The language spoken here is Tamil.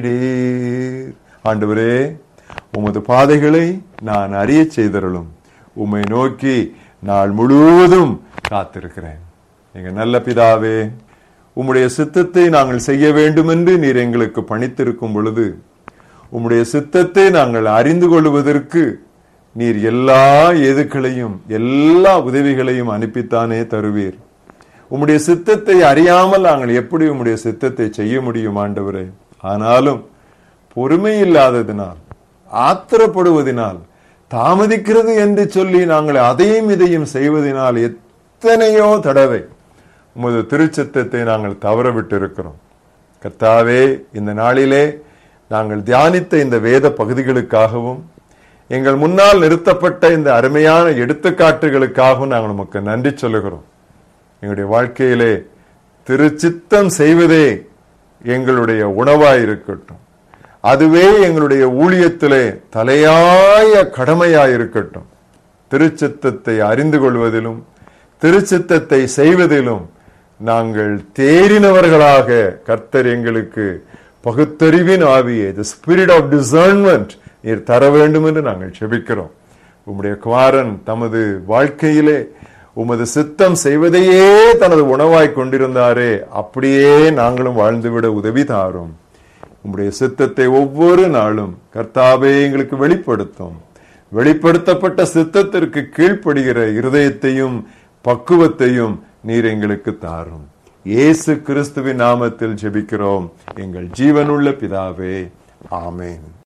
நீர். ஆண்டவரே உமது பாதைகளை நான் அறிய செய்தருளும் உம்மை நோக்கி நாள் முழுவதும் காத்திருக்கிறேன் எங்க நல்ல பிதாவே உம்முடைய சித்தத்தை நாங்கள் செய்ய வேண்டும் என்று நீர் எங்களுக்கு பணித்திருக்கும் பொழுது உம்முடைய சித்தத்தை நாங்கள் அறிந்து கொள்வதற்கு நீர் எல்லா எதுக்களையும் எல்லா உதவிகளையும் அனுப்பித்தானே தருவீர் உம்முடைய சித்தத்தை அறியாமல் நாங்கள் எப்படி உம்முடைய சித்தத்தை செய்ய முடியும் ஆண்டவரே ஆனாலும் பொறுமை இல்லாததினால் ஆத்திரப்படுவதினால் தாமதிக்கிறது என்று சொல்லி நாங்கள் அதையும் இதையும் செய்வதனால் எத்தனையோ தடவை உமது திருச்சித்தத்தை நாங்கள் தவற விட்டு இருக்கிறோம் கர்த்தாவே இந்த நாளிலே நாங்கள் தியானித்த இந்த வேத பகுதிகளுக்காகவும் எங்கள் முன்னால் நிறுத்தப்பட்ட இந்த அருமையான எடுத்துக்காட்டுகளுக்காகவும் நாங்கள் உமக்கு நன்றி சொல்லுகிறோம் எங்களுடைய வாழ்க்கையிலே திருச்சித்தம் செய்வதே எங்களுடைய உணவாய் இருக்கட்டும் அதுவே எங்களுடைய ஊழியத்திலே தலையாய கடமையாய் இருக்கட்டும் திருச்சித்தத்தை அறிந்து கொள்வதிலும் திருச்சித்தத்தை செய்வதிலும் நாங்கள் தேறினவர்களாக கர்த்தர் எங்களுக்கு பகுத்தறிவின் ஆவியை த ஸ்பிரிட் ஆஃப் டிசர்ன்மெண்ட் நீர் தர வேண்டும் என்று நாங்கள் செபிக்கிறோம் உம்முடைய குமாரன் தமது வாழ்க்கையிலே உமது சித்தம் செய்வதையே தனது உணவாய் கொண்டிருந்தாரே அப்படியே நாங்களும் வாழ்ந்துவிட உதவி தாரும் உம்முடைய சித்தத்தை ஒவ்வொரு நாளும் கர்த்தாவே எங்களுக்கு வெளிப்படுத்தும் வெளிப்படுத்தப்பட்ட சித்தத்திற்கு கீழ்ப்படுகிற இருதயத்தையும் பக்குவத்தையும் நீர் எங்களுக்கு தாரும் இயேசு கிறிஸ்துவின் நாமத்தில் ஜெபிக்கிறோம் எங்கள் ஜீவனுள்ள பிதாவே ஆமென்